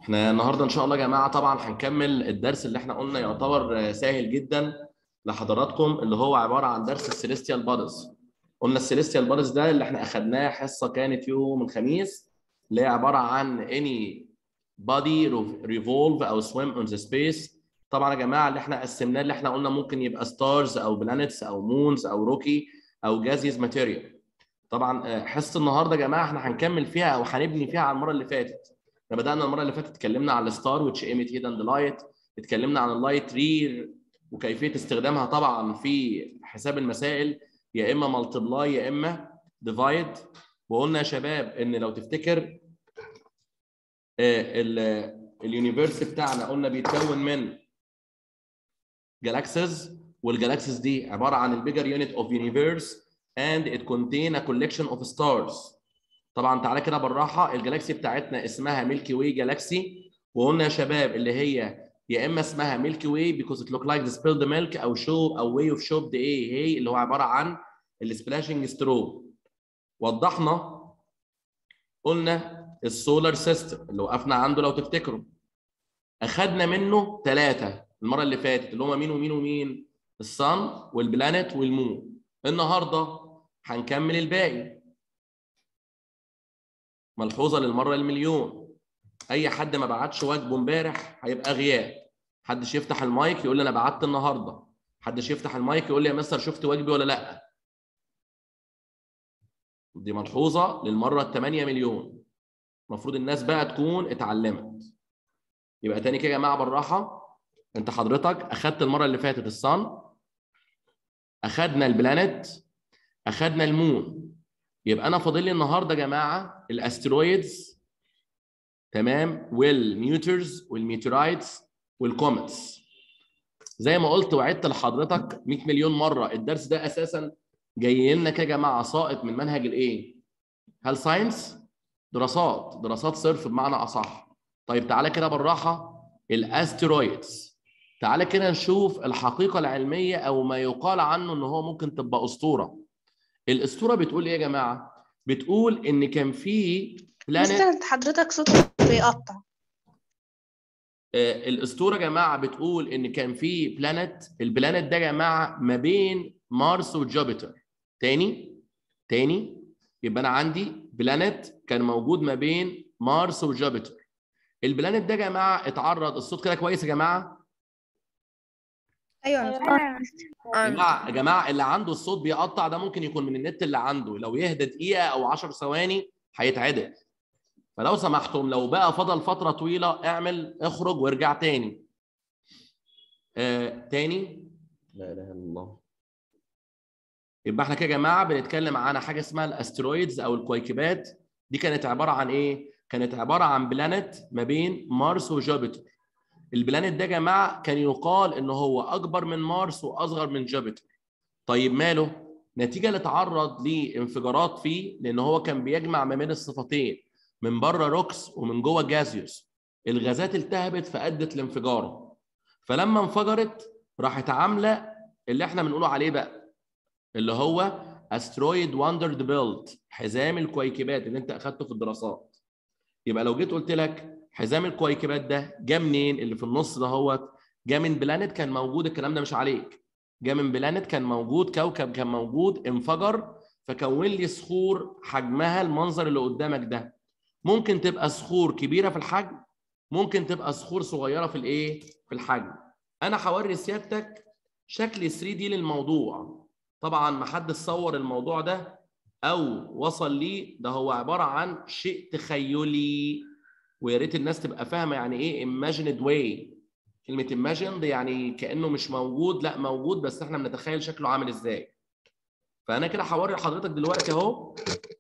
احنا النهارده ان شاء الله يا جماعه طبعا هنكمل الدرس اللي احنا قلنا يعتبر سهل جدا لحضراتكم اللي هو عباره عن درس السيليستيال بادز قلنا السيليستيال بادز ده اللي احنا اخدناه حصه كانت يوم الخميس اللي هي عباره عن any body revolve او swim on the space طبعا يا جماعه اللي احنا قسمناه اللي احنا قلنا ممكن يبقى ستارز او بلانيتس او مونز او روكي او جازيز ماتيريال طبعا حصه النهارده يا جماعه احنا هنكمل فيها او هنبني فيها على المره اللي فاتت احنا بدانا المره اللي فاتت اتكلمنا على الستار وتش ايميت هيد اند لايت اتكلمنا عن اللايت رير وكيفيه استخدامها طبعا في حساب المسائل يا اما مالتبلاي يا اما ديفايد وقلنا يا شباب ان لو تفتكر اليونيفرس بتاعنا قلنا بيتكون من جالاكسيز والجالاكسيز دي عباره عن البيجر يونت اوف يونيفرس and it contain a collection of stars طبعا تعالى كده بالراحه الجالاكسي بتاعتنا اسمها ميلكي واي جالاكسي وقلنا يا شباب اللي هي يا اما اسمها ميلكي واي because it look like the spilled milk او شو او way of shop دي ايه هي اللي هو عباره عن السبلاشنج سترو وضحنا قلنا السولار سيستم اللي وقفنا عنده لو تفتكروا اخدنا منه ثلاثه المره اللي فاتت اللي هم مين ومين ومين الصن والبلانيت والمون النهارده هنكمل الباقي ملحوظه للمره المليون اي حد ما بعتش واجبه امبارح هيبقى غياب حدش يفتح المايك يقول لي انا بعت النهارده حدش يفتح المايك يقول لي يا مستر شفت واجبي ولا لا دي ملحوظه للمره ال 8 مليون المفروض الناس بقى تكون اتعلمت يبقى تاني كده يا جماعه بالراحه انت حضرتك اخدت المره اللي فاتت الصن اخدنا البلانت اخدنا المون يبقى انا فاضل لي النهارده يا جماعه الاسترويدز تمام والميوترز والميترايتس والكومتس زي ما قلت وعدت لحضرتك 100 مليون مره الدرس ده اساسا جاي لنا يا جماعه ساقط من منهج الايه؟ هل ساينس؟ دراسات دراسات صرف بمعنى اصح طيب تعالى كده بالراحه الاسترويدز تعالى كده نشوف الحقيقه العلميه او ما يقال عنه ان هو ممكن تبقى اسطوره الاسطوره بتقول ايه يا جماعه بتقول ان كان في بلانت حضرتك صوتك بيقطع آه الاسطوره يا جماعه بتقول ان كان في بلانت البلانت ده يا جماعه ما بين مارس وجوبيتر تاني تاني يبقى انا عندي بلانت كان موجود ما بين مارس وجوبيتر البلانت ده يا جماعه اتعرض الصوت كده كويس يا جماعه ايوه يا جماعه يا جماعه اللي عنده الصوت بيقطع ده ممكن يكون من النت اللي عنده لو يهدى دقيقه او 10 ثواني هيتعدل فلو سمحتم لو بقى فضل فتره طويله اعمل اخرج وارجع تاني آه تاني لا اله الا الله يبقى احنا كده يا جماعه بنتكلم عن حاجه اسمها الاسترويدز او الكويكبات دي كانت عباره عن ايه كانت عباره عن بلانت ما بين مارس وجوبيتر البلانت ده يا جماعه كان يقال ان هو اكبر من مارس واصغر من جوبيتر طيب ماله نتيجه لتعرض لانفجارات فيه لان هو كان بيجمع ما بين الصفتين من بره روكس ومن جوه جازيوس الغازات التهبت فادت لانفجاره فلما انفجرت راحت عامله اللي احنا بنقوله عليه بقى اللي هو استرويد واندرد بيلت حزام الكويكبات اللي انت اخدته في الدراسات يبقى لو جيت قلت لك حزام الكويكبات ده جه منين اللي في النص ده هو جه من بلانت كان موجود الكلام ده مش عليك جه من بلانت كان موجود كوكب كان موجود انفجر فكون لي صخور حجمها المنظر اللي قدامك ده ممكن تبقى صخور كبيره في الحجم ممكن تبقى صخور صغيره في الايه في الحجم انا هوري سيادتك شكل 3 دي للموضوع طبعا ما حد صور الموضوع ده او وصل ليه ده هو عباره عن شيء تخيلي ويا ريت الناس تبقى فاهمه يعني ايه imagined way كلمه imagined يعني كانه مش موجود لا موجود بس احنا بنتخيل شكله عامل ازاي فانا كده هوري لحضرتك دلوقتي اهو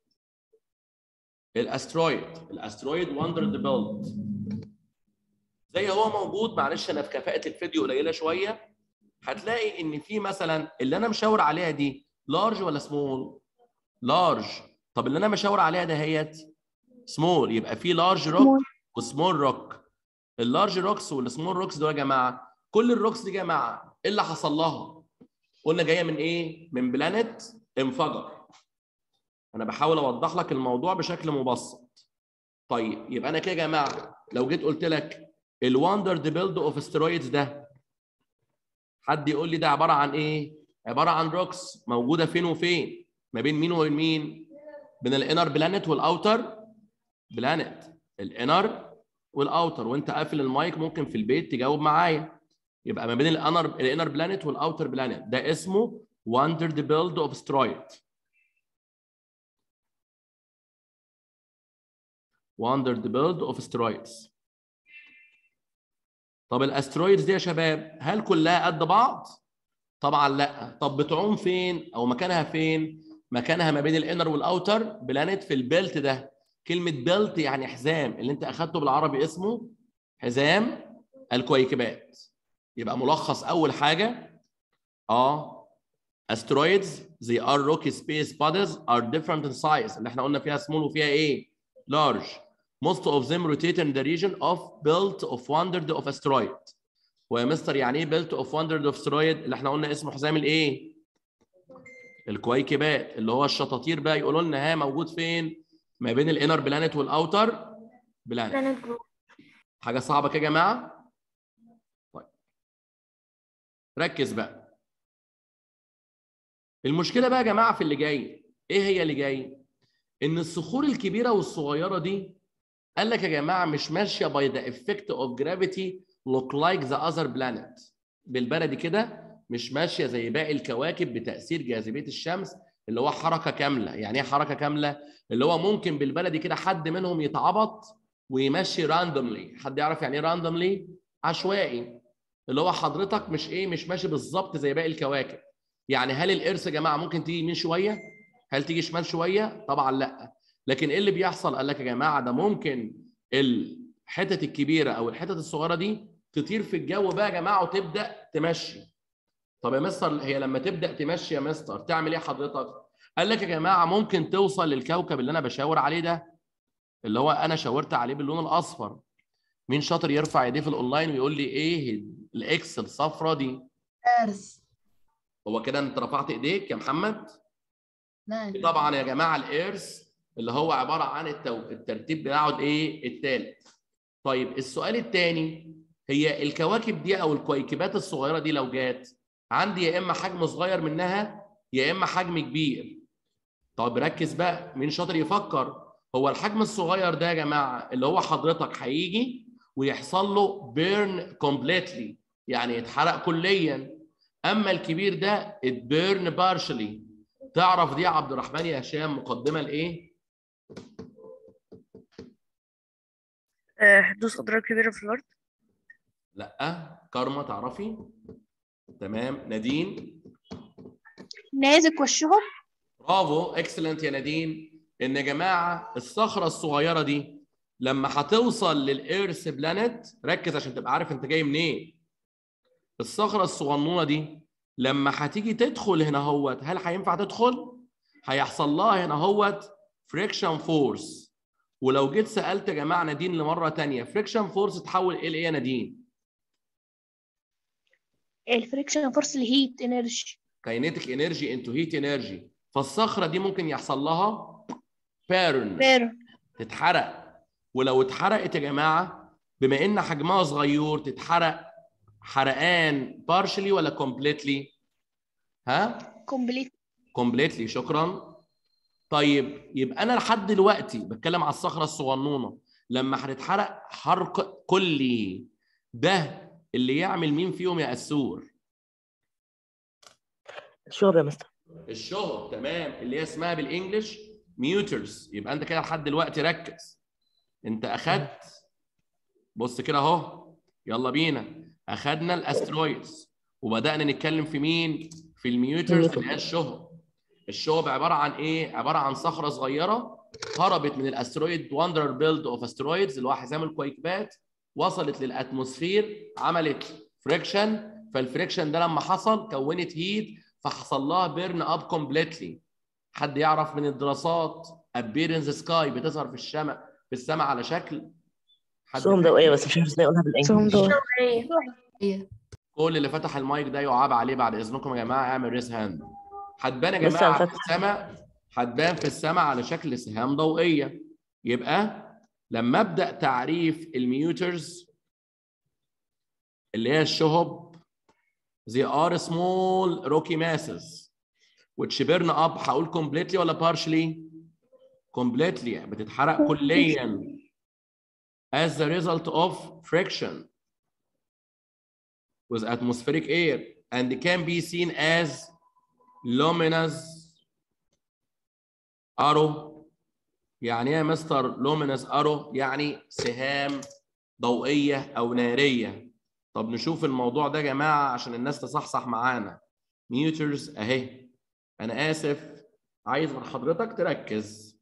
الاسترويد الاسترويد وندر ذا بيلت زي هو موجود معلش انا في كفاءه الفيديو قليله شويه هتلاقي ان في مثلا اللي انا مشاور عليها دي لارج ولا سمول لارج طب اللي انا مشاور عليها دهيت سمول يبقى في لارج روك وسمول روك اللارج روكس والسمول روكس دول يا جماعه كل الروكس دي يا جماعه ايه اللي حصل لها قلنا جايه من ايه من بلانت انفجر انا بحاول اوضح لك الموضوع بشكل مبسط طيب يبقى انا كده يا جماعه لو جيت قلت لك الواندر دي بيلد اوف ستيرويدز ده حد يقول لي ده عباره عن ايه؟ عباره عن روكس موجوده فين وفين؟ ما بين مين وبين مين؟ بين الانر بلانت والاوتر بلانت الانر والاوتر وانت قافل المايك ممكن في البيت تجاوب معايا يبقى ما بين الانر الانر بلانت والاوتر بلانت ده اسمه واندر دي بيلد اوف سترويد واندر دي بيلد اوف سترويدز طب الاسترويدز دي يا شباب هل كلها قد بعض؟ طبعا لا طب بتعوم فين او مكانها فين؟ مكانها ما بين الانر والاوتر بلانت في البيلت ده كلمه بيلت يعني حزام اللي انت اخدته بالعربي اسمه حزام الكويكبات يبقى ملخص اول حاجه اه asteroids they are rocky space bodies are different in size اللي احنا قلنا فيها small وفيها ايه large most of them rotate in the region of belt of wandered of asteroid ويا مستر يعني ايه belt of wandered of asteroid اللي احنا قلنا اسمه حزام الايه الكويكبات اللي هو الشطاطير بقى يقولوا لنا ها موجود فين ما بين الانر بلانت والاوتر بلانت حاجه صعبه كده يا جماعه طيب ركز بقى المشكله بقى يا جماعه في اللي جاي ايه هي اللي جاي ان الصخور الكبيره والصغيره دي قال لك يا جماعه مش ماشيه باي ذا افكت اوف جرافيتي لوك لايك ذا اذر بلانت بالبلدي كده مش ماشيه زي باقي الكواكب بتاثير جاذبيه الشمس اللي هو حركه كامله يعني ايه حركه كامله اللي هو ممكن بالبلدي كده حد منهم يتعبط ويمشي راندوملي حد يعرف يعني ايه راندوملي عشوائي اللي هو حضرتك مش ايه مش ماشي بالظبط زي باقي الكواكب يعني هل الارث يا جماعه ممكن تيجي يمين شويه هل تيجي شمال شويه طبعا لا لكن ايه اللي بيحصل قال لك يا جماعه ده ممكن الحتت الكبيره او الحتت الصغيره دي تطير في الجو بقى يا جماعه وتبدا تمشي طب يا مستر هي لما تبدا تمشي يا مستر تعمل ايه حضرتك قال لك يا جماعه ممكن توصل للكوكب اللي انا بشاور عليه ده اللي هو انا شاورت عليه باللون الاصفر مين شاطر يرفع ايديه في الاونلاين ويقول لي ايه الاكس الصفراء دي ارث هو كده انت رفعت ايديك يا محمد لا طبعا يا جماعه الايرث اللي هو عباره عن التو... الترتيب بتاعه ايه الثالث طيب السؤال الثاني هي الكواكب دي او الكويكبات الصغيره دي لو جات عندي يا اما حجم صغير منها يا اما حجم كبير طب ركز بقى مين شاطر يفكر هو الحجم الصغير ده يا جماعه اللي هو حضرتك هيجي ويحصل له بيرن كومبليتلي يعني يتحرق كليا اما الكبير ده اتبيرن بارشلي تعرف دي يا عبد الرحمن يا هشام مقدمه لايه آه، حدوث أضرار كبيرة في الأرض لا كارما تعرفي تمام نادين نازك وشهم برافو اكسلنت يا نادين ان يا جماعه الصخره الصغيره دي لما هتوصل للايرث بلانت ركز عشان تبقى عارف انت جاي منين الصخره الصغنونه دي لما هتيجي تدخل هنا هوت هل هينفع تدخل هيحصل لها هنا هوت فريكشن فورس ولو جيت سالت يا جماعه نادين لمره ثانيه فريكشن فورس تحول ايه لايه يا نادين الفريكشن فورس الهيت انرجي كاينيتيك انرجي انتو هيت انرجي فالصخره دي ممكن يحصل لها بيرن بير تتحرق ولو اتحرقت يا جماعه بما ان حجمها صغير تتحرق حرقان بارشلي ولا كومبليتلي ها كومبليت كومبليتلي شكرا طيب يبقى انا لحد دلوقتي بتكلم على الصخره الصغنونه لما هتتحرق حرق كلي ده اللي يعمل مين فيهم يا اسور الشهر يا مستر الشهر تمام اللي هي اسمها بالانجلش ميوترز يبقى انت كده لحد دلوقتي ركز انت اخدت بص كده اهو يلا بينا اخدنا الاسترويدز وبدانا نتكلم في مين في الميوترز اللي هي الشهب الشهب عباره عن ايه عباره عن صخره صغيره هربت من الاسترويد واندر بيلد اوف استرويدز اللي هو حزام الكويكبات وصلت للاتموسفير عملت فريكشن فالفريكشن ده لما حصل كونت هيت فحصل لها بيرن اب كومبليتلي حد يعرف من الدراسات ابيرنس سكاي بتظهر في السماء في السماء على شكل حد سهم ضوئية بس مش عارف ازاي اقولها سهم بالانجلش ضوئية كل اللي فتح المايك ده يعاب عليه بعد اذنكم يا جماعه اعمل ريس هاند هتبان يا لسه جماعه في مفتح. السماء هتبان في السماء على شكل سهام ضوئيه يبقى لما ابدا تعريف الميوترز اللي هي الشهب they are small rocky masses which burn up هقول completely ولا partially completely بتتحرق كليا as the result of friction with atmospheric air and can be seen as luminous arrow يعني ايه يا مستر luminous arrow يعني سهام ضوئيه او ناريه طب نشوف الموضوع ده يا جماعه عشان الناس تصحصح معانا ميوترز اهي انا اسف عايز من حضرتك تركز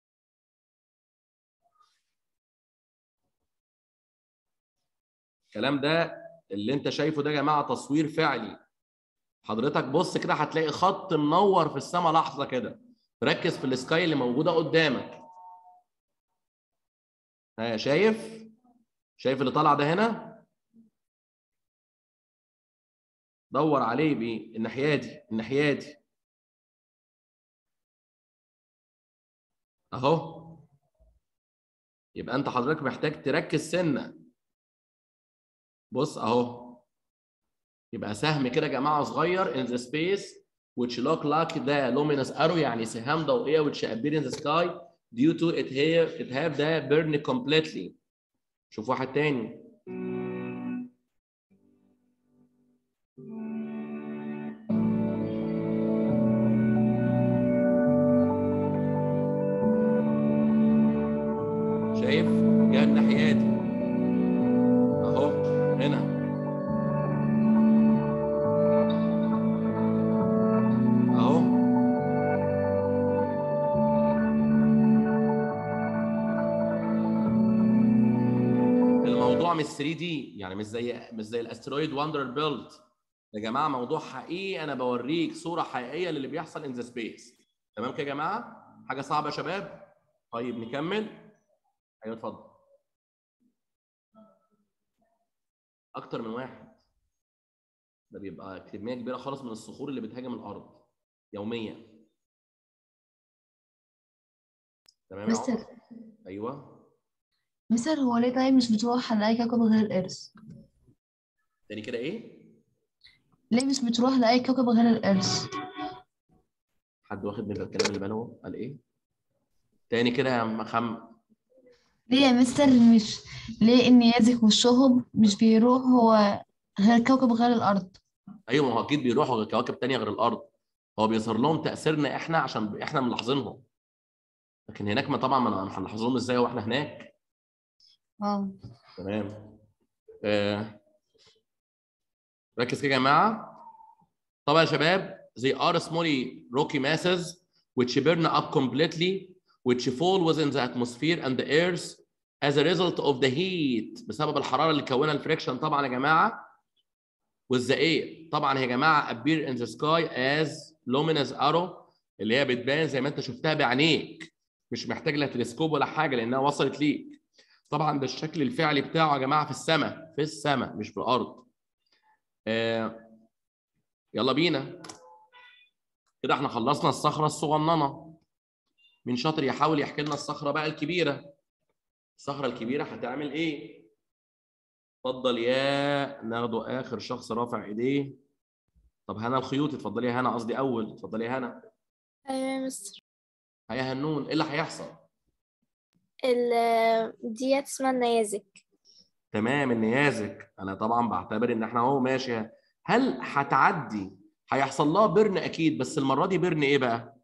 الكلام ده اللي انت شايفه ده يا جماعه تصوير فعلي حضرتك بص كده هتلاقي خط منور في السماء لحظه كده ركز في السكاي اللي موجوده قدامك ها شايف شايف اللي طالع ده هنا دور عليه بيه الناحيه دي الناحيه دي اهو يبقى انت حضرتك محتاج تركز سنه بص اهو يبقى سهم كده يا جماعه صغير in the space which look like the luminous arrow يعني سهام ضوئيه which appear in the sky due to it here it have the burn completely شوف واحد تاني شايف جاي الناحيه دي اهو هنا اهو الموضوع مش 3 دي يعني مش زي مش زي الاسترويد واندر بيلت يا جماعه موضوع حقيقي انا بوريك صوره حقيقيه للي بيحصل ان ذا سبيس تمام كده يا جماعه حاجه صعبه يا شباب طيب نكمل ايوه اتفضل اكتر من واحد ده بيبقى كميه كبيره خالص من الصخور اللي بتهاجم الارض يوميا تمام يا مستر عمر؟ ايوه مستر هو ليه طيب مش بتروح على أي كوكب غير الإرث؟ تاني كده ايه ليه مش بتروح لأي كوكب غير الإرث؟ حد واخد من الكلام اللي باله قال ايه تاني كده يا عم خم ليه يا مستر مش ليه النيازك والشهب مش بيروح هو غير كوكب غير الأرض؟ ايوه ما هو اكيد بيروحوا كواكب تانية غير الارض هو بيظهر لهم تاثيرنا احنا عشان احنا ملاحظينهم لكن هناك ما طبعا ما هنلاحظهم ازاي واحنا هناك اه تمام آه. ركز كده يا جماعه طبعا يا شباب they are small rocky masses which burn up completely which fall within the atmosphere and the earth as a result of the heat بسبب الحراره اللي كونها الفريكشن طبعا يا جماعه with the air طبعا يا جماعه appear in the sky as luminous arrow اللي هي بتبان زي ما انت شفتها بعينيك مش محتاج لها تلسكوب ولا حاجه لانها وصلت ليك طبعا ده الشكل الفعلي بتاعه يا جماعه في السماء في السماء مش في الارض آه يلا بينا كده احنا خلصنا الصخره الصغننه مين شاطر يحاول يحكي لنا الصخره بقى الكبيره الصخره الكبيره هتعمل ايه اتفضل يا ناخده اخر شخص رافع ايديه طب هنا الخيوط اتفضلي يا هنا قصدي اول اتفضلي يا هنا ايوه يا مستر هيا هنون ايه اللي هيحصل ال ديت اسمها النيازك تمام النيازك انا طبعا بعتبر ان احنا اهو ماشي هل هتعدي هيحصل لها بيرن اكيد بس المره دي بيرن ايه بقى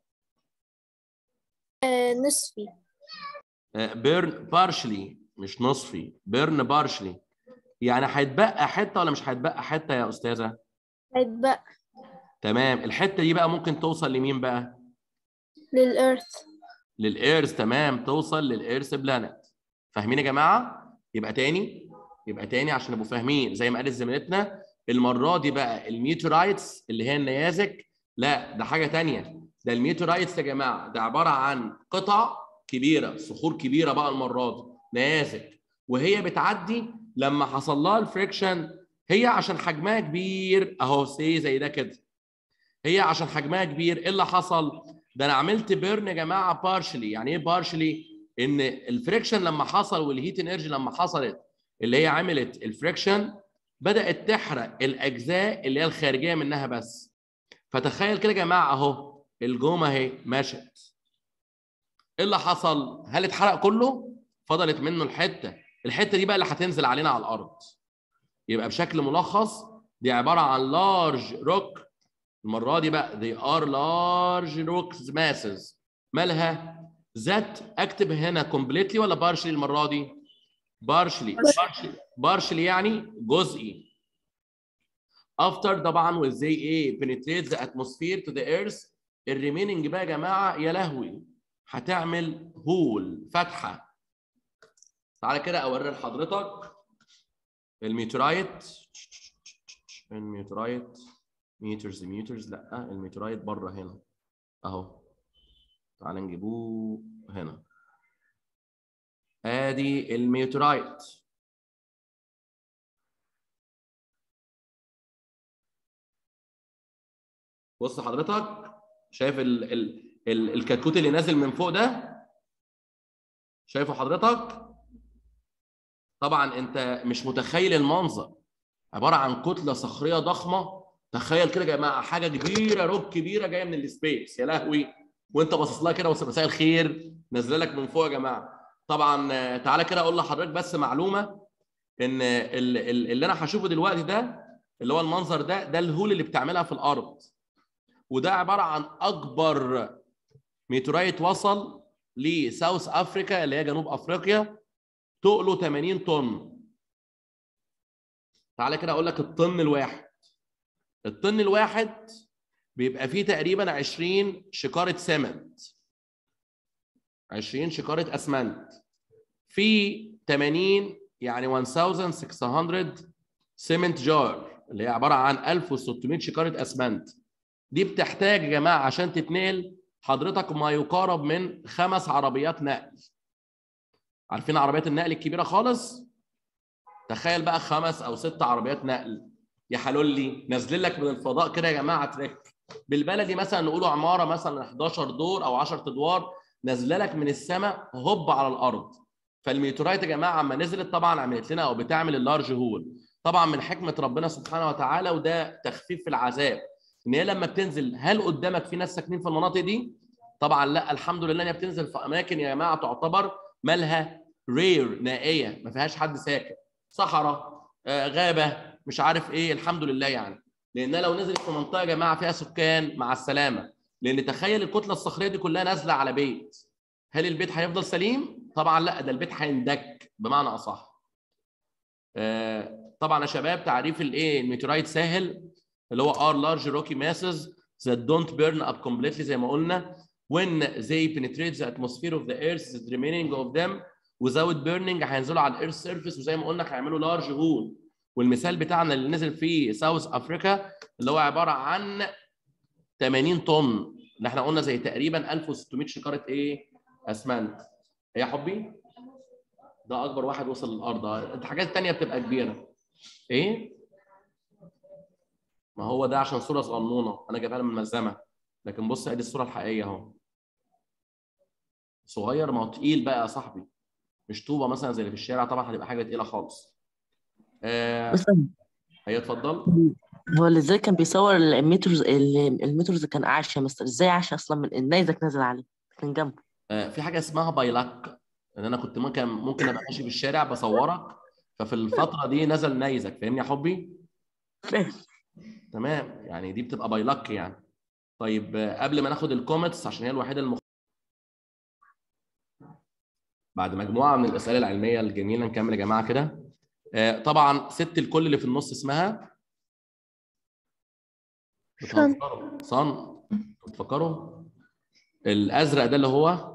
آه، نصفي بيرن بارشلي مش نصفي بيرن بارشلي يعني هيتبقى حته ولا مش هيتبقى حته يا استاذه هيتبقى تمام الحته دي بقى ممكن توصل لمين بقى للإيرث للإيرث تمام توصل للإيرث بلانت فاهمين يا جماعة؟ يبقى تاني يبقى تاني عشان نبقوا فاهمين زي ما قالت زميلتنا المرة دي بقى الميتورايتس اللي هي النيازك لا ده حاجة تانية ده الميتورايتس يا جماعة ده عبارة عن قطع كبيرة صخور كبيرة بقى المرة دي نيازك وهي بتعدي لما حصل لها الفريكشن هي عشان حجمها كبير اهو سي زي ده كده هي عشان حجمها كبير ايه اللي حصل؟ ده انا عملت بيرن يا جماعه بارشلي يعني ايه بارشلي ان الفريكشن لما حصل والهيت انرجي لما حصلت اللي هي عملت الفريكشن بدات تحرق الاجزاء اللي هي الخارجيه منها بس فتخيل كده يا جماعه اهو الجومه اهي مشت ايه اللي حصل هل اتحرق كله فضلت منه الحته الحته دي بقى اللي هتنزل علينا على الارض يبقى بشكل ملخص دي عباره عن لارج روك المره دي بقى they are large rocks masses مالها ذات اكتب هنا completely ولا partially المره دي partially partially partially يعني جزئي after طبعا with they ايه penetrate the atmosphere to the earth الريميننج بقى يا جماعه يا لهوي هتعمل هول فتحه تعالى كده اوري لحضرتك الميترايت الميترايت ميترز ميترز لا الميترايت بره هنا اهو تعالى نجيبوه هنا ادي الميترايت بص حضرتك شايف ال ال ال الكتكوت اللي نازل من فوق ده شايفه حضرتك طبعا انت مش متخيل المنظر عباره عن كتله صخريه ضخمه تخيل كده يا جماعه حاجه كبيره روك كبيره جايه من السبيس يا لهوي وانت باصص لها كده مساء الخير نازله لك من فوق يا جماعه طبعا آه، تعالى كده اقول لحضرتك بس معلومه ان ال- ال- اللي انا هشوفه دلوقتي ده اللي هو المنظر ده ده الهول اللي بتعملها في الارض وده عباره عن اكبر ميتورايت وصل لساوث افريكا اللي هي جنوب افريقيا تقله 80 طن تعالى كده اقول لك الطن الواحد الطن الواحد بيبقى فيه تقريبا 20 شكاره سمنت 20 شكاره اسمنت في 80 يعني 1600 سيمنت جار اللي هي عباره عن 1600 شكاره اسمنت دي بتحتاج يا جماعه عشان تتنقل حضرتك ما يقارب من خمس عربيات نقل عارفين عربيات النقل الكبيره خالص تخيل بقى خمس او ست عربيات نقل يا حلولي نازلين لك من الفضاء كده يا جماعه ترك بالبلدي مثلا نقولوا عماره مثلا 11 دور او 10 ادوار نازله لك من السماء هوب على الارض فالميتورايت يا جماعه اما نزلت طبعا عملت لنا او بتعمل اللارج هول طبعا من حكمه ربنا سبحانه وتعالى وده تخفيف في العذاب ان هي لما بتنزل هل قدامك في ناس ساكنين في المناطق دي؟ طبعا لا الحمد لله ان هي بتنزل في اماكن يا جماعه تعتبر مالها رير نائيه ما فيهاش حد ساكن صحراء آه، غابه مش عارف ايه الحمد لله يعني لانها لو نزلت في منطقه يا جماعه فيها سكان مع السلامه لان تخيل الكتله الصخريه دي كلها نازله على بيت هل البيت هيفضل سليم؟ طبعا لا ده البيت هيندك بمعنى اصح. آه، طبعا يا شباب تعريف الايه الميتورايت سهل اللي هو are large rocky masses that don't burn up completely زي ما قلنا when they penetrate the atmosphere of the earth the remaining of them without burning هينزلوا على الايرث سيرفيس وزي ما قلنا هيعملوا لارج هول والمثال بتاعنا اللي نزل في ساوث افريكا اللي هو عباره عن 80 طن اللي احنا قلنا زي تقريبا 1600 شكاره ايه؟ اسمنت. ايه يا حبي؟ ده اكبر واحد وصل للارض الحاجات الثانيه بتبقى كبيره. ايه؟ ما هو ده عشان صوره صغنونه انا جايبها لها من الملزمه لكن بص ادي الصوره الحقيقيه اهو. صغير ما هو تقيل بقى يا صاحبي. مش طوبه مثلا زي اللي في الشارع طبعا هتبقى حاجه تقيله خالص. آه بس هي اتفضل. هو اللي ازاي كان بيصور المترز المترز كان عاش يا مستر ازاي عاش اصلا من النيزك نازل عليه كان جنبه آه، في حاجه اسمها بايلاك ان انا كنت ممكن ممكن ابقى ماشي في الشارع بصورك ففي الفتره دي نزل نيزك فاهمني يا حبي فاهم تمام يعني دي بتبقى بايلاك يعني طيب آه، قبل ما ناخد الكومنتس عشان هي الوحيده المخ... بعد مجموعه من الاسئله العلميه الجميله نكمل يا جماعه كده آه، طبعا ست الكل اللي في النص اسمها صن. بتهزروا. صن بتفكروا الازرق ده اللي هو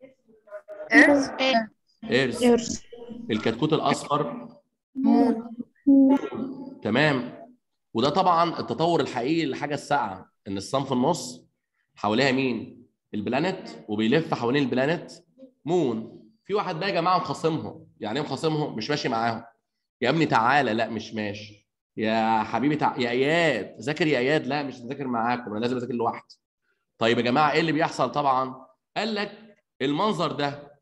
ايرس إيرث الكتكوت الاصفر مون تمام وده طبعا التطور الحقيقي للحاجه الساقعه ان الصن في النص حواليها مين؟ البلانت وبيلف حوالين البلانت مون في واحد بقى يا جماعه مخاصمهم يعني ايه مخاصمهم؟ مش ماشي معاهم يا ابني تعالى لا مش ماشي يا حبيبي تع... يا اياد ذاكر يا اياد لا مش هذاكر معاكم انا لازم اذاكر لوحدي طيب يا جماعه ايه اللي بيحصل طبعا؟ قال لك المنظر ده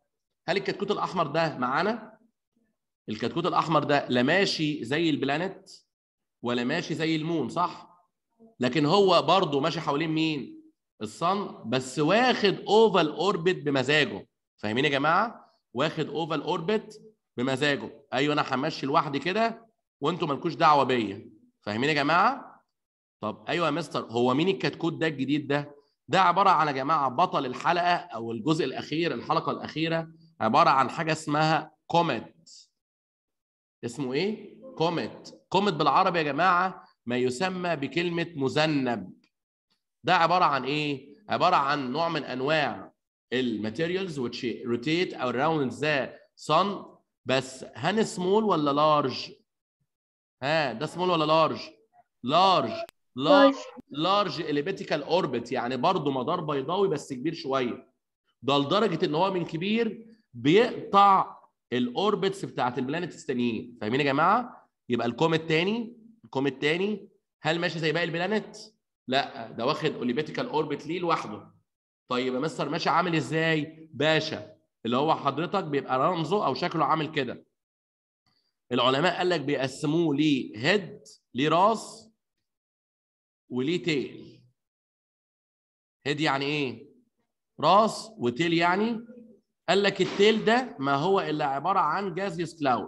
هل الكتكوت الاحمر ده معانا الكتكوت الاحمر ده لا ماشي زي البلانت ولا ماشي زي المون صح لكن هو برضه ماشي حوالين مين الصن بس واخد اوفال اوربت بمزاجه فاهمين يا جماعه واخد اوفال اوربت بمزاجه ايوه انا همشي لوحدي كده وانتوا مالكوش دعوه بيا فاهمين يا جماعه طب ايوه يا مستر هو مين الكتكوت ده الجديد ده ده عباره عن يا جماعه بطل الحلقه او الجزء الاخير الحلقه الاخيره عباره عن حاجه اسمها كوميت اسمه ايه كوميت كوميت بالعربي يا جماعه ما يسمى بكلمه مذنب ده عباره عن ايه عباره عن نوع من انواع الماتيريالز which rotate around the sun بس هن سمول ولا لارج ها ده سمول ولا لارج لارج لارج لارج اليبيتيكال اوربت يعني برضه مدار بيضاوي بس كبير شويه ده لدرجه ان هو من كبير بيقطع الاوربتس بتاعت البلانيتس التانيين فاهمين يا جماعه يبقى الكوم الثاني الكوم الثاني هل ماشي زي باقي البلانيت لا ده واخد اوليبيتيكال اوربت ليه لوحده طيب يا مستر ماشي عامل ازاي باشا اللي هو حضرتك بيبقى رمزه او شكله عامل كده العلماء قال لك بيقسموه ليه هيد ليه راس وليه تيل هيد يعني ايه راس وتيل يعني قال لك التيل ده ما هو الا عباره عن جازيوس كلاود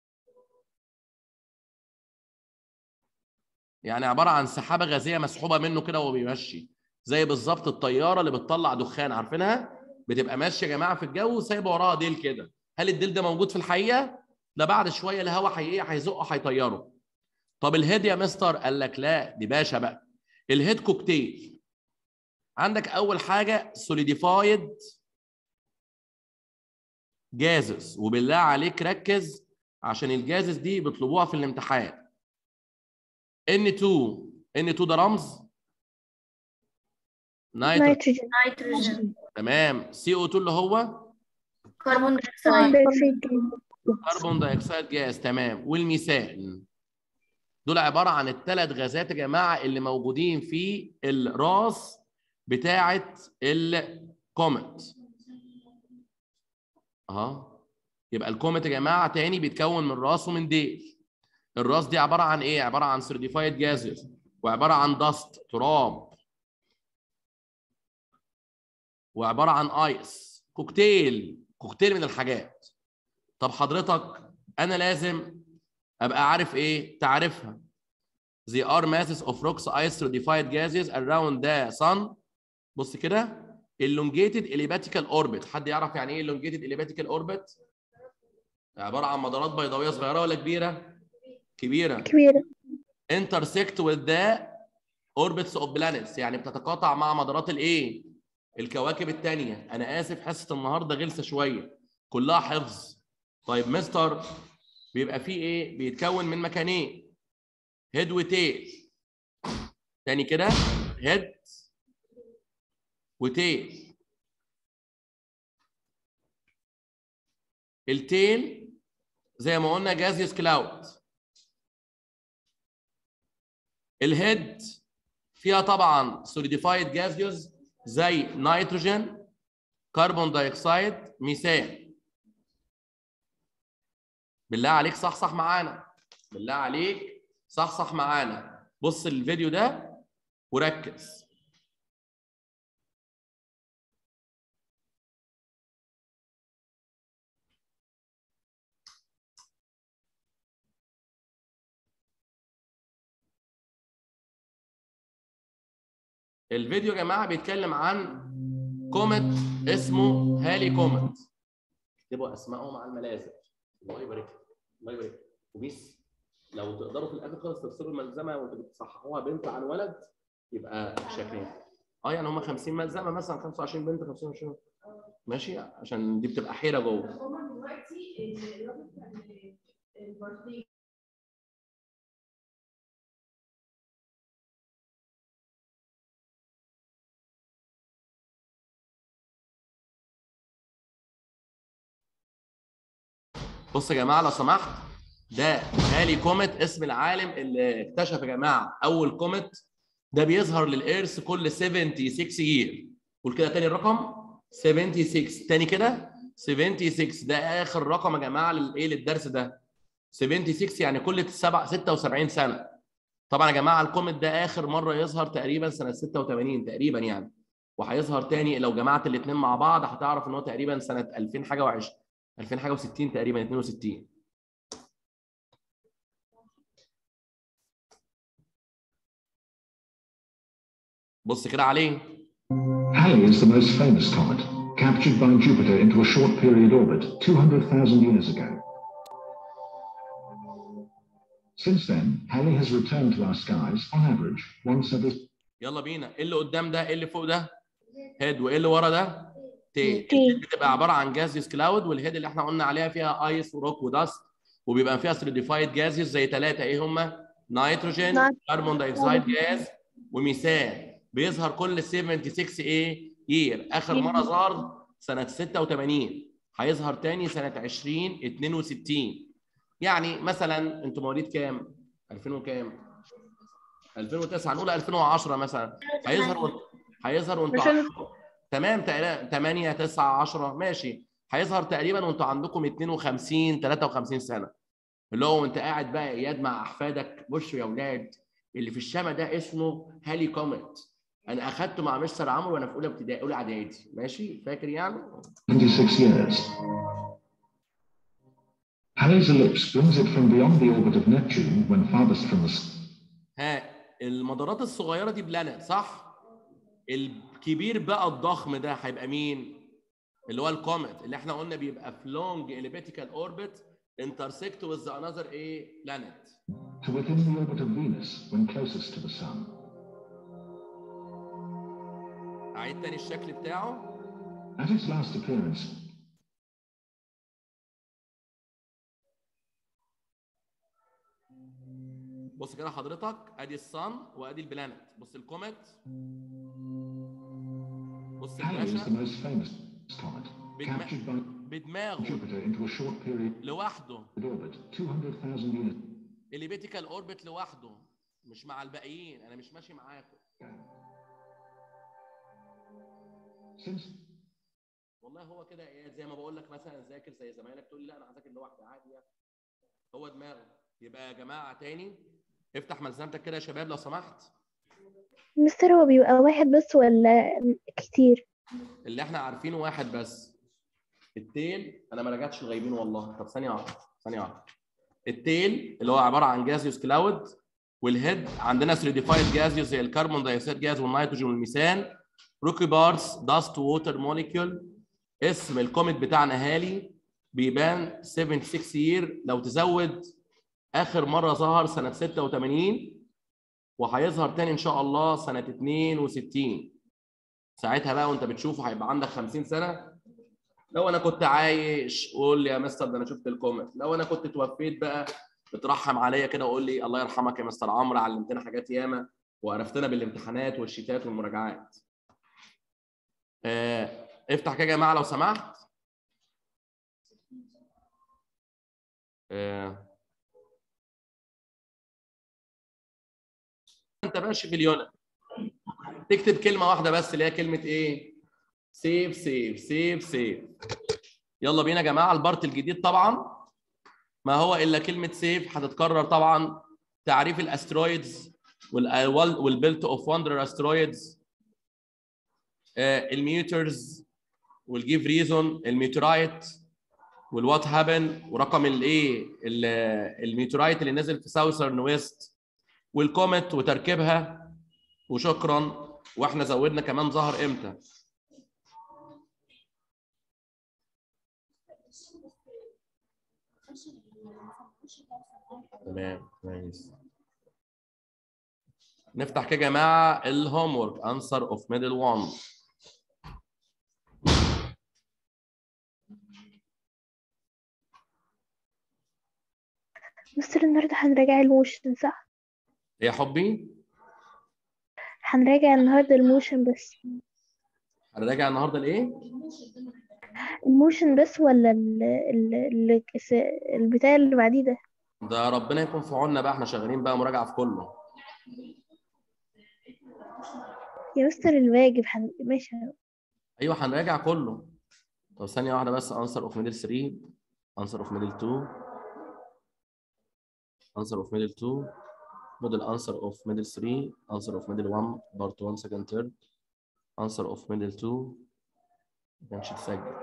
يعني عباره عن سحابه غازيه مسحوبه منه كده وهو بيمشي زي بالظبط الطياره اللي بتطلع دخان عارفينها بتبقى ماشيه يا جماعه في الجو وسايبه وراها ديل كده هل الديل ده موجود في الحقيقه ده بعد شويه الهواء هي ايه هيزقه هيطيره طب الهيد يا مستر قال لك لا دي باشا بقى الهيد كوكتيل عندك اول حاجه سوليديفايد جازز وبالله عليك ركز عشان الجازز دي بيطلبوها في الامتحان N2 N2 ده رمز نيتروجين نيتروجين نيتروجين تمام CO2 اللي هو كربون دايوكسيد كربون دايوكسيد جاز تمام والميثان دول عباره عن الثلاث غازات يا جماعه اللي موجودين في الراس بتاعه الكومت اها يبقى الكومت يا جماعه تاني بيتكون من راس ومن ديل الراس دي عباره عن ايه عباره عن سيرتيفايد جازز وعباره عن دست تراب وعباره عن ايس كوكتيل كوكتيل من الحاجات طب حضرتك انا لازم ابقى عارف ايه تعرفها They are masses of rocks ice solidified gases around the sun بص كده elongated elliptical orbit حد يعرف يعني ايه elongated elliptical orbit عباره عن مدارات بيضاويه صغيره ولا كبيره كبيره كبيرة intersect with the orbits of planets يعني بتتقاطع مع مدارات الايه الكواكب الثانيه انا اسف حصه النهارده غلسه شويه كلها حفظ طيب مستر بيبقى فيه ايه بيتكون من مكانين هيد وتيل تاني كده هيد وتيل التيل زي ما قلنا جازيوس كلاود الهيد فيها طبعا سوليديفايد جازيوس زي نيتروجين كربون دايوكسيد ميثان بالله عليك صحصح معانا بالله عليك صحصح معانا بص الفيديو ده وركز الفيديو يا جماعه بيتكلم عن كومت اسمه هالي كومت اكتبوا اسمائهم على الملازم الله يبارك لك الله يبارك لك وبيس لو تقدروا في الاخر خالص تفصلوا الملزمه وانتوا بتصححوها بنت عن ولد يبقى شاكرين اه يعني هم 50 ملزمه مثلا 25 بنت 25 ماشي عشان دي بتبقى حيره جوه بص يا جماعه لو سمحت ده هالي كومت اسم العالم اللي اكتشف يا جماعه اول كومت ده بيظهر للإيرث كل 76 يير قول كده تاني الرقم 76 تاني كده 76 ده اخر رقم يا جماعه للايه للدرس ده 76 يعني كل سبع 76 سنه طبعا يا جماعه الكوميت ده اخر مره يظهر تقريبا سنه 86 تقريبا يعني وهيظهر تاني لو جمعت الاثنين مع بعض هتعرف ان هو تقريبا سنه 2000 حاجه و20 2000 حاجه و60 تقريبا 62 بص كده عليه Halley is the most famous comet, captured by Jupiter into a short period orbit 200,000 years ago. Since then, Halley has returned to our skies on average once every يلا بينا ايه اللي قدام ده ايه اللي فوق ده هيد وايه اللي ورا ده تيل تيل. التيل بتبقى عباره عن جازيوس كلاود والهيد اللي احنا قلنا عليها فيها ايس وروك ودست وبيبقى فيها سوليديفايد جازيوس زي ثلاثه ايه هم نيتروجين نيت- كربون دايوكسيد جاز وميثان بيظهر كل 76 ايه يير اخر مره ظهر سنه 86 هيظهر تاني سنه 2062 يعني مثلا انتوا مواليد كام 2000 وكام 2009 هنقول 2010 مثلا هيظهر وانت هيظهر وانتوا عشان- عندكم- تمام تقريبا 8 9 10 ماشي هيظهر تقريبا وانتوا عندكم 52 53 سنه اللي هو وانت قاعد بقى اياد مع احفادك بصوا يا اولاد اللي في الشمع ده اسمه هالي كوميت انا اخدته مع مستر عمرو وانا في اولى ابتدائي اولى اعدادي ماشي فاكر يعني 26 years. Halley's ellipse brings it from beyond the orbit of Neptune when farthest from the s- ها المدارات الصغيره دي بلانت صح الكبير بقى الضخم ده هيبقى مين اللي هو الكوميت اللي احنا قلنا بيبقى في لونج اليبيتيكال اوربت انترسكت وذ انذر ايه بلانت to within the orbit of Venus when closest to the Sun. اعيد تاني الشكل بتاعه At its last appearance, بص كده حضرتك ادي الصن وادي البلانت بص الكوميت بص Halley is the الباشا most famous comet, captured by بدماغه Jupiter into a short period لوحده orbit 200,000 years اليبيتيكال اوربت لوحده مش مع الباقيين انا مش ماشي معاكم Since والله هو كده ايه زي ما بقول لك مثلا ذاكر زي زمايلك تقول لي لا انا هذاكر لوحدي عادي يعني هو دماغه يبقى يا جماعه تاني افتح ملزمتك كده يا شباب لو سمحت مستر هو بيبقى واحد بس ولا كتير اللي احنا عارفينه واحد بس التيل انا ما رجعتش الغايبين والله طب ثانيه واحده ثانيه واحده التيل اللي هو عباره عن جازيوس كلاود والهيد عندنا سوليديفايد جازيوس زي الكربون دايوكسيد جاز والنيتروجين والميثان روكي بارز داست ووتر موليكيول اسم الكوميت بتاعنا هالي بيبان 76 يير لو تزود اخر مره ظهر سنه 86 وهيظهر تاني ان شاء الله سنه 62 ساعتها بقى وانت بتشوفه هيبقى عندك 50 سنه لو انا كنت عايش قول لي يا مستر ده انا شفت الكوميت لو انا كنت توفيت بقى بترحم عليا كده وقول لي الله يرحمك يا مستر عمرو علمتنا حاجات ياما وعرفتنا بالامتحانات والشيتات والمراجعات آه افتح كده يا جماعه لو سمحت آه. انت ماشي في اليونان تكتب كلمه واحده بس اللي هي كلمه ايه سيف سيف سيف سيف يلا بينا يا جماعه البارت الجديد طبعا ما هو الا كلمه سيف هتتكرر طبعا تعريف الاسترويدز والبيلت اوف وندر استرويدز الميوترز والجيف ريزون الميوترايت والوات هابن ورقم الايه الميوترايت اللي نزل في ساوثرن ويست والكومت وتركيبها وشكرا واحنا زودنا كمان ظهر امتى تمام كويس نفتح كده يا جماعه الهوم ورك انسر اوف ميدل 1 مستر النهارده هنراجع الموشن صح ايه يا حبي هنراجع النهارده الموشن بس هنراجع النهارده الايه الموشن بس ولا ال ال ال البتاع اللي بعديه ده ده ربنا يكون في عوننا بقى احنا شغالين بقى مراجعه في كله يا مستر الواجب هن... ماشي ايوه هنراجع كله طب ثانية واحدة بس answer of middle 3 answer of middle 2 answer of middle 2 model answer of middle 3 answer of middle 1 part 1 second third answer of middle 2 ما كانش اتسجل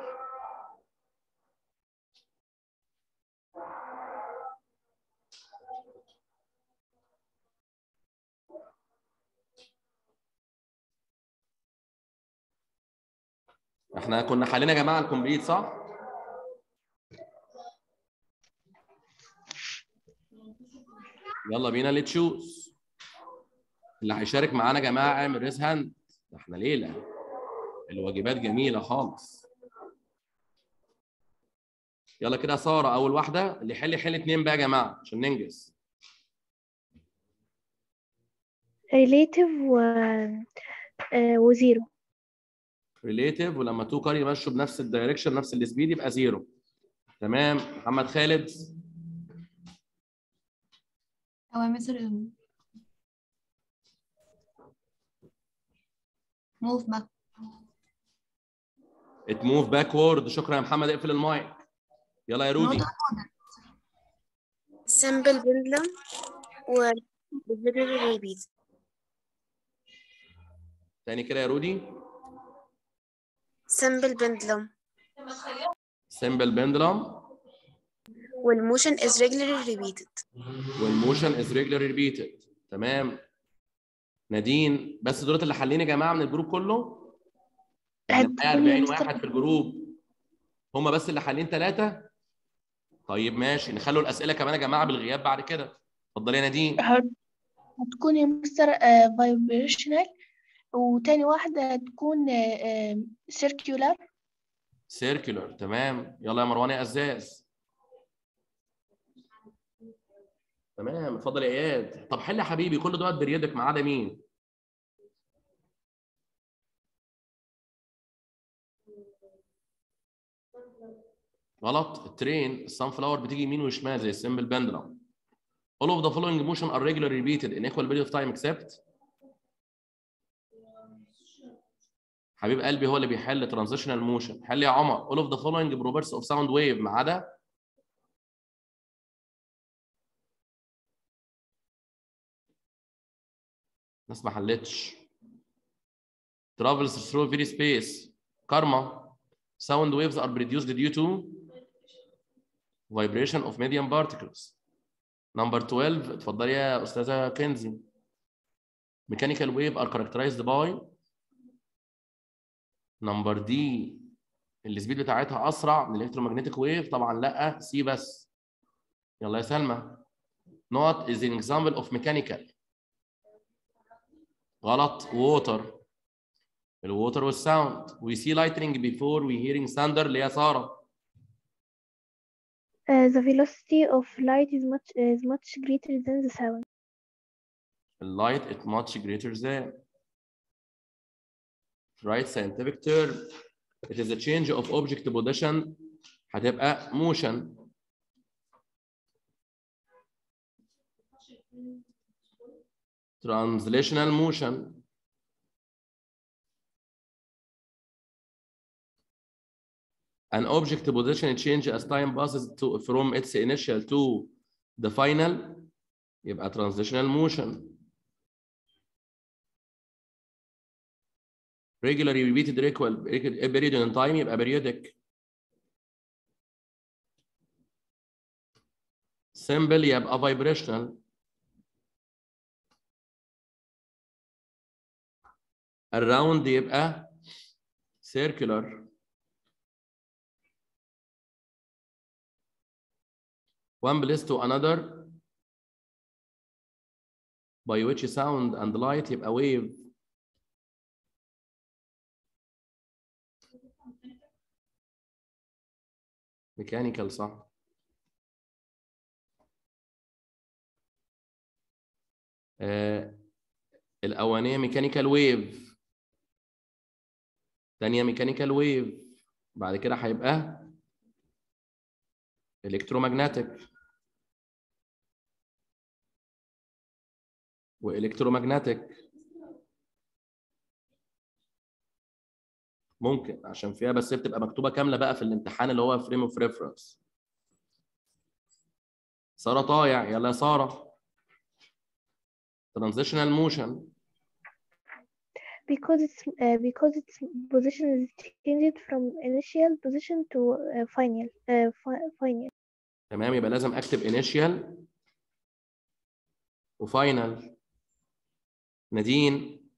احنا كنا حالين يا جماعه الكومبليت صح؟ يلا بينا اللي تشوز اللي هيشارك معانا يا جماعه اعمل ريز هاند ده احنا ليله الواجبات جميله خالص يلا كده ساره اول واحده اللي يحل يحل اتنين بقى يا جماعه عشان ننجز relative و آه، وزيرو ريليتيف ولما تو كار يمشوا بنفس الدايركشن نفس السبيد يبقى زيرو تمام محمد خالد هو يا مستر موف باك ات موف باكورد شكرا يا محمد اقفل المايك يلا يا رودي simple pendulum و regular repeat تاني كده يا رودي simple pendulum سمبل بندلم والmotion is regularly repeated والموشن از ريجولار ريبيتد تمام نادين بس دولت اللي حالين يا جماعه من الجروب كله يعني معايا هتقولي يا 40 مستر واحد في الجروب هم بس اللي حالين ثلاثه طيب ماشي نخلوا الاسئله كمان يا جماعه بالغياب بعد كده اتفضلي يا نادين هت- هتكون يا مستر فايبريشنال وتاني واحدة هتكون سيركيولار سيركولار تمام يلا يا مروان يا ازاز تمام اتفضل يا اياد طب حل يا حبيبي كل دوت بريدك ما عدا مين غلط الترين السان فلاور بتيجي يمين وشمال زي السمبل بندلم all of the following motion are regularly repeated in equal period of time except حبيب قلبي هو اللي بيحل ترانزيشنال موشن حل يا عمر all of the following properties of sound wave ما عدا الناس ما حلتش travels through very space karma sound waves are produced due to vibration of medium particles number 12 اتفضلي يا استاذه كنزي mechanical wave are characterized by نمبر دي السبيد بتاعتها اسرع من الالكترومagnetic ويف طبعا لا سي بس يلا يا سلمى not is an example of mechanical غلط water الووتر والساوند we see lightning before we hearing thunder اللي هي ساره Uh, the velocity of light is much is much greater than the sound. light is much greater than right scientific term it is a change of object position هتبقى motion translational motion an object position change as time passes to from its initial to the final يبقى translational motion regularly repeated equal period in time يبقى periodic simple يبقى vibrational around يبقى circular one place to another by which sound and light يبقى wave ميكانيكال صح آه الأولانية ميكانيكال ويف تانية ميكانيكال ويف بعد كده هيبقى الكترومagnetic والكترومagnetic ممكن عشان فيها بس هي بتبقى مكتوبه كامله بقى في الامتحان اللي هو فريم اوف ريفرنس ساره طايع يلا يا ساره ترانزيشنال موشن because it's uh, because its position is changed from initial position to uh, final uh, fi- final تمام يبقى لازم اكتب انيشيال وفاينل نادين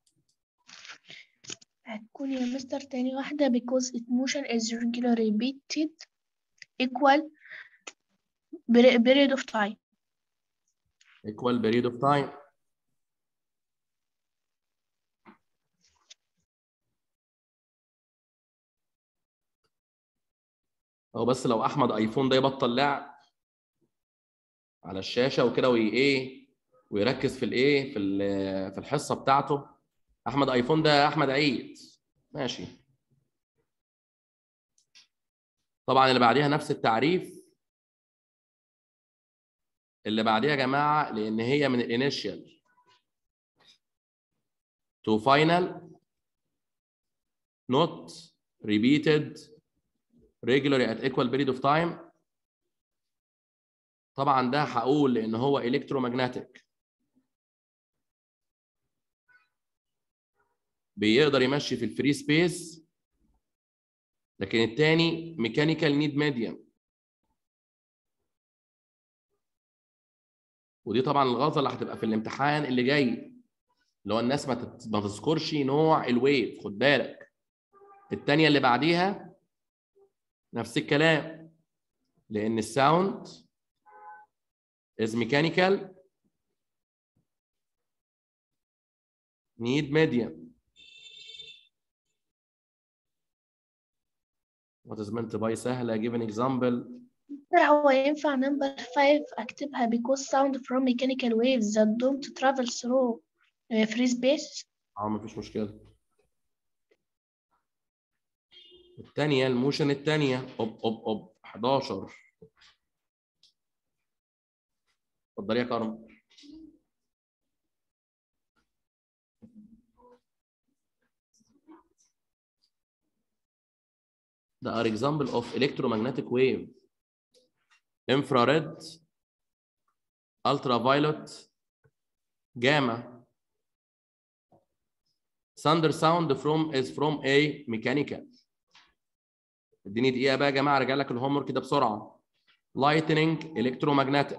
هتكون يا مستر تاني واحدة because its motion is regularly repeated equal peri- period of time equal period of time هو بس لو احمد ايفون ده يبطل لعب على الشاشه وكده وي ايه ويركز في الايه في ال- في الحصه بتاعته احمد ايفون ده احمد عيد ماشي طبعا اللي بعديها نفس التعريف اللي بعديها يا جماعه لان هي من الانيشال to final not repeated regularly at equal period of time طبعا ده هقول لان هو electromagnetic بيقدر يمشي في الفري سبيس لكن الثاني ميكانيكال نيد ميديم ودي طبعا الغلطه اللي هتبقى في الامتحان اللي جاي اللي هو الناس ما تت- ما تذكرش نوع الويف خد بالك الثانيه اللي بعديها نفس الكلام لان الساوند is mechanical need medium what is meant by سهله give an example مستر هو ينفع number 5 أكتبها because sound from mechanical waves that don't travel through uh, free space اه مفيش مشكله الثانيه الموشن الثانيه اوب اوب اوب 11 اتفضلي يا كرم ده are example of electromagnetic wave infrared ultraviolet gamma thunder sound from is from a mechanical اديني دقيقه بقى يا جماعه ارجع لك الهوم ورك ده بسرعه lightning electromagnetic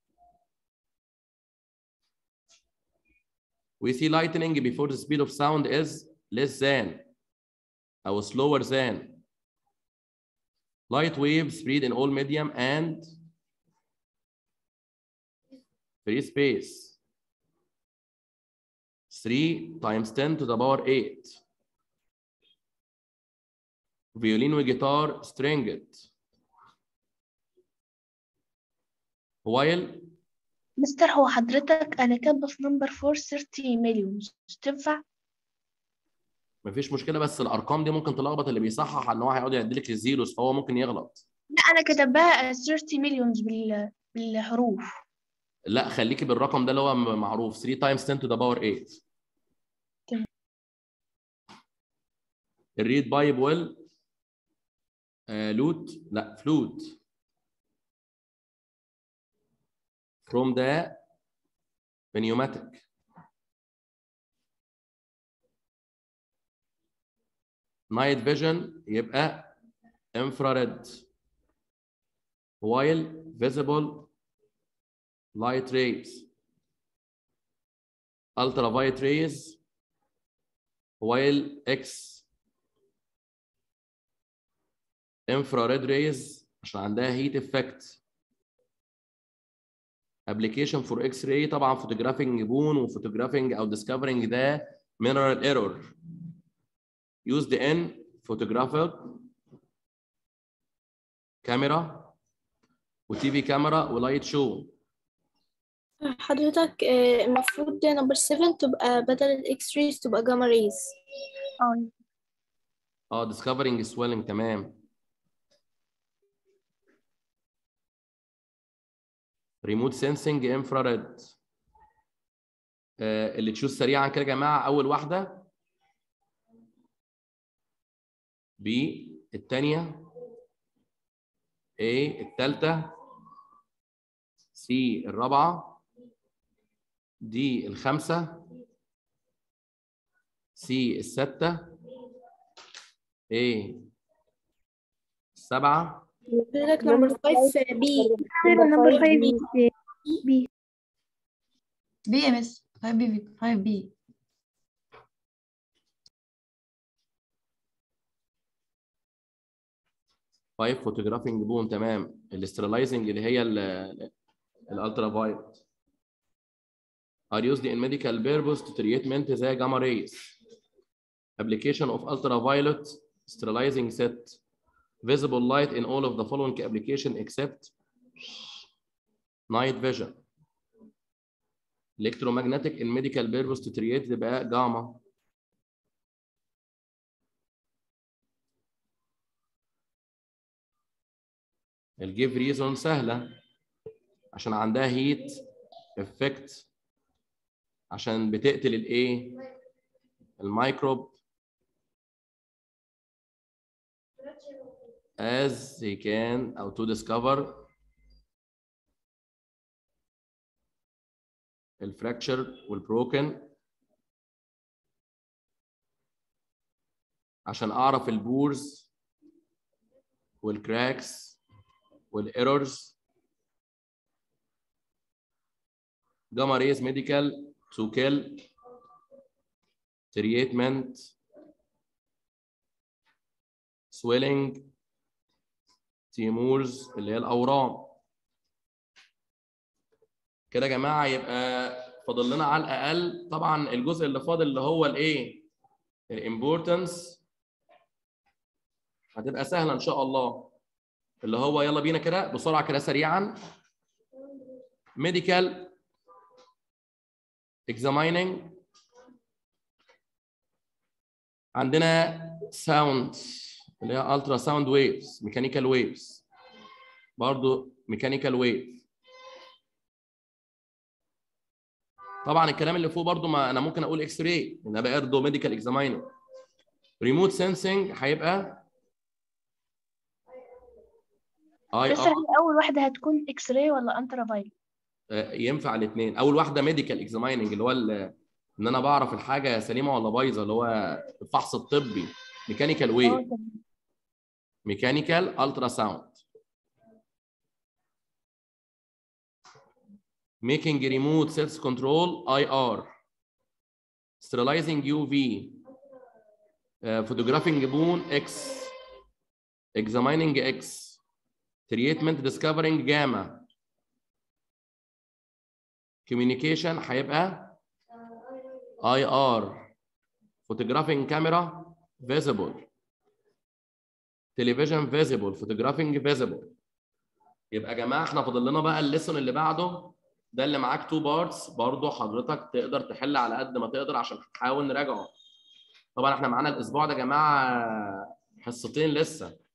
we see lightning before the speed of sound is less than or slower than light wave spread in all medium and free space 3 times 10 to the power 8 violin وجيتار stringed while مستر هو حضرتك أنا كاتبة في number 4 30 مليون تنفع؟ مفيش مشكله بس الارقام دي ممكن تلخبط اللي بيصحح ان هو هيقعد يعد لك الزيروز فهو ممكن يغلط لا أنا كاتباها 30 مليون بال... بالحروف لا خليكي بالرقم ده اللي هو م- معروف 3 times 10 to the power 8 تمام. الريد بايب ويل آه لوت لا فلوت from the pneumatic night vision يبقى infrared while visible light rays ultraviolet rays while X infrared rays عشان عندها heat effect application for X-ray طبعا photographing بون وفوتوجرافينج او discovering the mineral error used in photographic كاميرا وتي في كاميرا ولايت شو حضرتك آه، المفروض نمبر 7 تبقى بدل الاكس ريز تبقى جاما ريز اه اه discovering swelling تمام remote sensing infrared آه اللي تشوف سريعا كده يا جماعه اول واحده B الثانيه A الثالثه C الرابعه D الخامسه C السادسه A السبعه لك نمبر 5 بي نمبر 5 بي بي يا مس 5 بي 5 بي فايف فوتوجرافينج بون تمام الاسترلايزنج اللي هي الالترا فايلت are used in medical purpose to treatment زي gamma rays application of ultraviolet sterilizing set visible light in all of the following application except night vision electromagnetic in medical purpose to treat تبقى gamma الجيف ريزون سهله عشان عندها هيت افكت عشان بتقتل الايه الميكروب as they can او to discover الفراكشر والبروكن عشان اعرف البورز والكراكس والايرورز gamma rays medical to kill treatment swelling تيمورز اللي هي الاورام كده يا جماعه يبقى فاضل لنا على الاقل طبعا الجزء اللي فاضل اللي هو الايه الامبورتنس هتبقى سهله ان شاء الله اللي هو يلا بينا كده بسرعه كده سريعا medical examining عندنا sound اللي هي الترا ساوند ويفز ميكانيكال ويفز برضو ميكانيكال ويف طبعا الكلام اللي فوق برضو ما انا ممكن اقول اكس راي ان ابقى برضه ميديكال اكزامينر ريموت سensing هيبقى اي بس ار اول واحده هتكون اكس راي ولا انترا فايل ينفع الاثنين اول واحده ميديكال اكزاميننج اللي هو ال- ان انا بعرف الحاجه سليمه ولا بايظه اللي هو الفحص الطبي ميكانيكال ويف ميكانيكال الترا ساوند making remote cells control IR sterilizing UV uh, photographing bone X examining X treatment discovering gamma communication هيبقى IR photographing camera visible television visible photographing visible يبقى يا جماعه احنا فاضل لنا بقى الليسون اللي بعده ده اللي معاك تو بارتس برضه حضرتك تقدر تحل على قد ما تقدر عشان نحاول نراجعه طبعا احنا معانا الاسبوع ده يا جماعه حصتين لسه